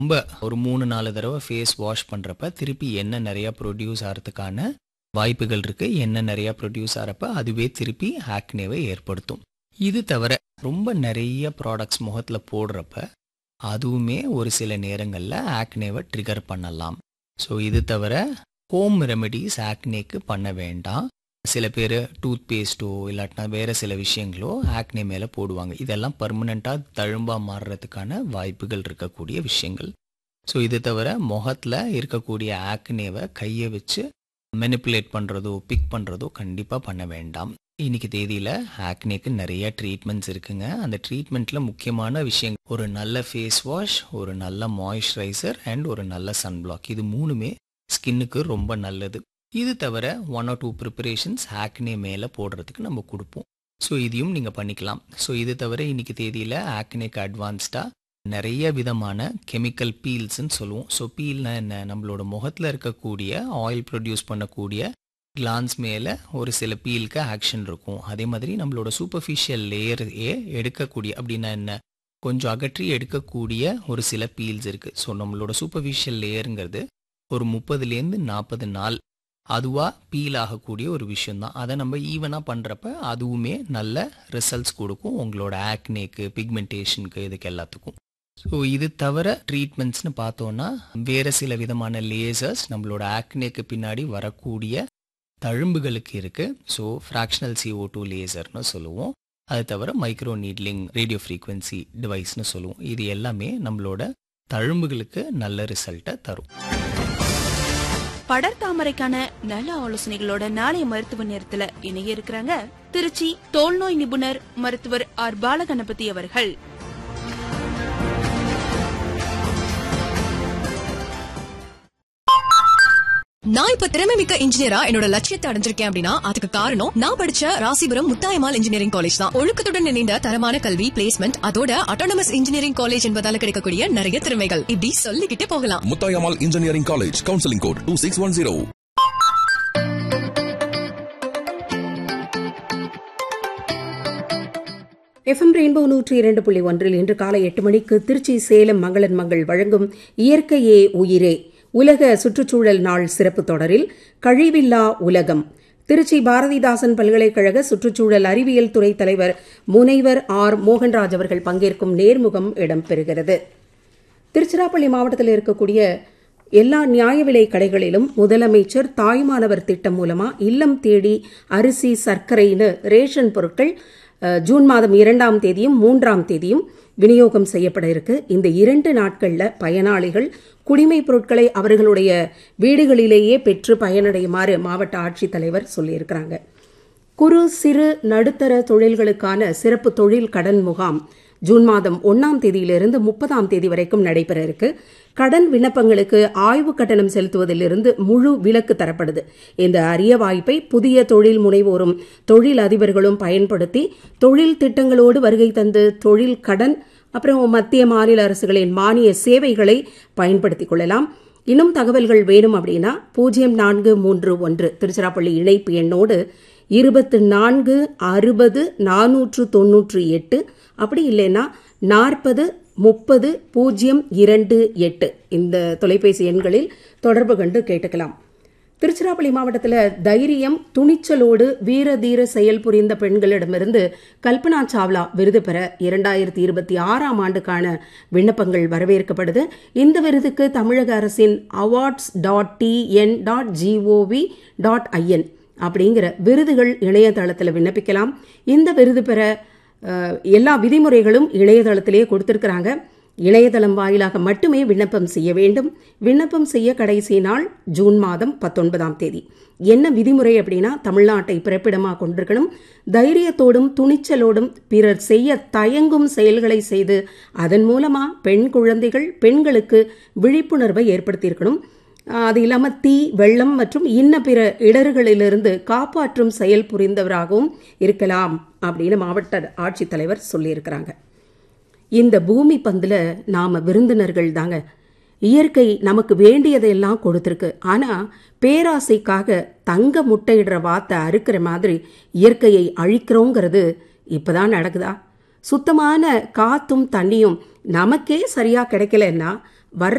ரொம்ப ஒரு மூணு நாலு தடவை ஃபேஸ் வாஷ் பண்ணுறப்ப திருப்பி எண்ணெய் நிறையா ப்ரொடியூஸ் ஆகிறதுக்கான வாய்ப்புகள் இருக்குது எண்ணெய் நிறையா ப்ரொடியூஸ் ஆகிறப்ப அதுவே திருப்பி ஆக்னேவை ஏற்படுத்தும் இது தவிர ரொம்ப நிறைய ப்ராடக்ட்ஸ் முகத்தில் போடுறப்ப அதுவுமே ஒரு சில நேரங்களில் ஆக்னேவை ட்ரிகர் பண்ணலாம் ஸோ இது தவிர ஹோம் ரெமெடிஸ் ஆக்னேக்கு பண்ண வேண்டாம் சில பேர் டூத் பேஸ்ட்டோ இல்லாட்டினா வேறு சில விஷயங்களோ ஆக்னே மேலே போடுவாங்க இதெல்லாம் பர்மனெண்ட்டாக தழும்பாக மாறுறதுக்கான வாய்ப்புகள் இருக்கக்கூடிய விஷயங்கள் ஸோ இது தவிர முகத்தில் இருக்கக்கூடிய ஆக்னேவை கையை வச்சு மெனிப்புலேட் பண்ணுறதோ பிக் பண்ணுறதோ கண்டிப்பாக பண்ண வேண்டாம் இன்னைக்கு தேதியில் ஆக்னேக்கு நிறைய ட்ரீட்மெண்ட்ஸ் இருக்குங்க அந்த ட்ரீட்மெண்ட்டில் முக்கியமான விஷயம் ஒரு நல்ல ஃபேஸ் வாஷ் ஒரு நல்ல மாய்ஸ்சரைசர் அண்ட் ஒரு நல்ல சன்பிளாக் இது மூணுமே ஸ்கின்னுக்கு ரொம்ப நல்லது இது தவிர one or two preparations acne மேலே போடுறதுக்கு நம்ம கொடுப்போம் ஸோ இதையும் நீங்கள் பண்ணிக்கலாம் ஸோ இது தவிர இன்னைக்கு தேதியில் ஆக்னேக்கு அட்வான்ஸ்டாக நிறைய விதமான கெமிக்கல் பீல்ஸ்ன்னு சொல்லுவோம் ஸோ பீல்னா என்ன நம்மளோட முகத்தில் இருக்கக்கூடிய ஆயில் ப்ரொடியூஸ் பண்ணக்கூடிய கிளான்ஸ் மேலே ஒரு சில பீலுக்கு ஆக்ஷன் இருக்கும் அதே மாதிரி நம்மளோட சூப்பர்ஃபிஷியல் லேயரையே எடுக்கக்கூடிய அப்படின்னா என்ன கொஞ்சம் அகற்றி எடுக்கக்கூடிய ஒரு சில பீல்ஸ் இருக்குது ஸோ நம்மளோட சூப்பர்ஃபிஷியல் லேயருங்கிறது ஒரு முப்பதுலேருந்து நாற்பது நாள் அதுவாக பீல் ஆகக்கூடிய ஒரு விஷயந்தான் அதை நம்ம ஈவனாக பண்ணுறப்ப அதுவுமே நல்ல ரிசல்ட்ஸ் கொடுக்கும் உங்களோட ஆக்னேக்கு பிக்மெண்டேஷனுக்கு இதுக்கு எல்லாத்துக்கும் ஸோ இது தவிர ட்ரீட்மெண்ட்ஸ்னு பார்த்தோன்னா வேறு சில விதமான லேசர்ஸ் நம்மளோட ஆக்னேக்கு பின்னாடி வரக்கூடிய தழும்புகளுக்கு இருக்குது ஸோ ஃப்ராக்ஷனல் CO2 டூ லேசர்னு சொல்லுவோம் அது தவிர மைக்ரோ நீட்லிங் ரேடியோ ஃப்ரீக்வன்சி டிவைஸ்னு சொல்லுவோம் இது எல்லாமே நம்மளோட தழும்புகளுக்கு நல்ல ரிசல்ட்டை தரும் படர்தாமரைக்கான நல ஆலோசனைகளோட நாளைய மருத்துவ நேரத்துல இணைய இருக்கிறாங்க திருச்சி தோல்நோய் நிபுணர் மருத்துவர் ஆர் பாலகணபதி அவர்கள் நான் இப்ப திறமை மிக்க இன்ஜினியரா என்னோட லட்சியத்தை அடைஞ்சிருக்கேன் அப்படின்னா அதுக்கு காரணம் நான் படிச்ச ராசிபுரம் முத்தாயமால் இன்ஜினியரிங் காலேஜ் தான் ஒழுக்கத்துடன் இணைந்த தரமான கல்வி பிளேஸ்மெண்ட் அதோட அட்டானமஸ் இன்ஜினியரிங் காலேஜ் என்பதால கிடைக்கக்கூடிய நிறைய திறமைகள் இப்படி சொல்லிக்கிட்டே போகலாம் Muthayammal engineering college counselling code two six one zero FM rainbow நூற்றி இரண்டு புள்ளி ஒன்றில் இன்று காலை எட்டு மணிக்கு திருச்சி சேலம் மங்களன் மங்கள் வழங்கும் இயற்கையே உயிரே உலக சுற்றுச்சூழல் நாள் சிறப்பு தொடரில் கழிவில்லா உலகம் திருச்சி பாரதிதாசன் பல்கலைக்கழக சுற்றுச்சூழல் அறிவியல் துறை தலைவர் முனைவர் ஆர் மோகன்ராஜ் அவர்கள் பங்கேற்கும் நேர்முகம் இடம்பெறுகிறது திருச்சிராப்பள்ளி மாவட்டத்தில் இருக்கக்கூடிய எல்லா நியாய விலை கடைகளிலும் முதலமைச்சர் தாய்மானவர் திட்டம் மூலமா இல்லம் தேடி அரிசி சர்க்கரைன்னு ரேஷன் பொருட்கள் அஹ், ஜூன் மாதம் இரண்டாம் தேதியும் மூன்றாம் தேதியும் விநியோகம் செய்யப்பட இருக்கு இந்த இரண்டு நாட்கள்ல பயனாளிகள் குடிமைப் பொருட்களை அவர்களுடைய வீடுகளிலேயே பெற்று பயனடையுமாறு மாவட்ட ஆட்சித்தலைவர் சொல்லியிருக்கிறாங்க குறு சிறு நடுத்தர தொழில்களுக்கான சிறப்பு தொழில் கடன் முகாம் ஜூன் மாதம் ஒன்னாம் தேதியிலிருந்து முப்பதாம் தேதி வரைக்கும் நடைபெற இருக்கு கடன் விண்ணப்பங்களுக்கு ஆய்வு கட்டணம் செலுத்துவதிலிருந்து முழு விலக்கு தரப்படுது இந்த அரிய வாய்ப்பை புதிய தொழில் முனைவோரும் தொழில் அதிபர்களும் பயன்படுத்தி தொழில் திட்டங்களோடு வருகை தந்து தொழில் கடன் அப்புறம் மத்திய மாநில அரசுகளின் மானிய சேவைகளை பயன்படுத்திக் கொள்ளலாம் இன்னும் தகவல்கள் வேணும் அப்படின்னா பூஜ்ஜியம் நான்கு மூன்று ஒன்று திருச்சிராப்பள்ளி இணைப்பு எண்ணோடு இருபத்து நான்கு அறுபது நானூற்று தொன்னூற்றி எட்டு அப்படி இல்லைன்னா நாற்பது முப்பது பூஜ்ஜியம் இரண்டு எட்டு இந்த தொலைபேசி எண்களில் தொடர்பு கண்டு கேட்டுக்கலாம் திருச்சிராப்பள்ளி மாவட்டத்தில் தைரியம் துணிச்சலோடு வீர தீர செயல் புரிந்த பெண்களிடமிருந்து கல்பனா சாவ்லா விருது பெற இரண்டாயிரத்தி இருபத்தி ஆறாம் ஆண்டுக்கான விண்ணப்பங்கள் வரவேற்கப்படுது இந்த விருதுக்கு தமிழக அரசின் awards dot TN dot GOV dot IN அப்படிங்கிற விருதுகள் இணையதளத்தில் விண்ணப்பிக்கலாம் இந்த விருது பெற அஹ், எல்லா விதிமுறைகளும் இணையதளத்திலேயே கொடுத்திருக்கிறாங்க இணையதளம் வாயிலாக மட்டுமே விண்ணப்பம் செய்ய வேண்டும் விண்ணப்பம் செய்ய கடைசி நாள் ஜூன் மாதம் பத்தொன்பதாம் தேதி என்ன விதிமுறை அப்படின்னா தமிழ்நாட்டை பிறப்பிடமாக கொண்டிருக்கணும் தைரியத்தோடும் துணிச்சலோடும் பிறர் செய்ய தயங்கும் செயல்களை செய்து அதன் மூலமா பெண் குழந்தைகள் பெண்களுக்கு விழிப்புணர்வை ஏற்படுத்தியிருக்கணும் ஆஹ் அது இல்லாமல் தீ வெள்ளம் மற்றும் இன்ன பிற இடர்களிலிருந்து காப்பாற்றும் செயல் புரிந்தவராகவும் இருக்கலாம் அப்படின்னு மாவட்ட ஆட்சித்தலைவர் சொல்லியிருக்கிறாங்க இந்த பூமி பந்துல நாம விருந்தினர்கள் தாங்க இயற்கை நமக்கு வேண்டியதையெல்லாம் கொடுத்துருக்கு ஆனா பேராசைக்காக தங்க முட்டையிடுற வாத்தை அறுக்கிற மாதிரி இயற்கையை அழிக்கிறோங்கிறது இப்பதான் நடக்குதா சுத்தமான காத்தும் தண்ணியும் நமக்கே சரியா கிடைக்கலன்னா வர்ற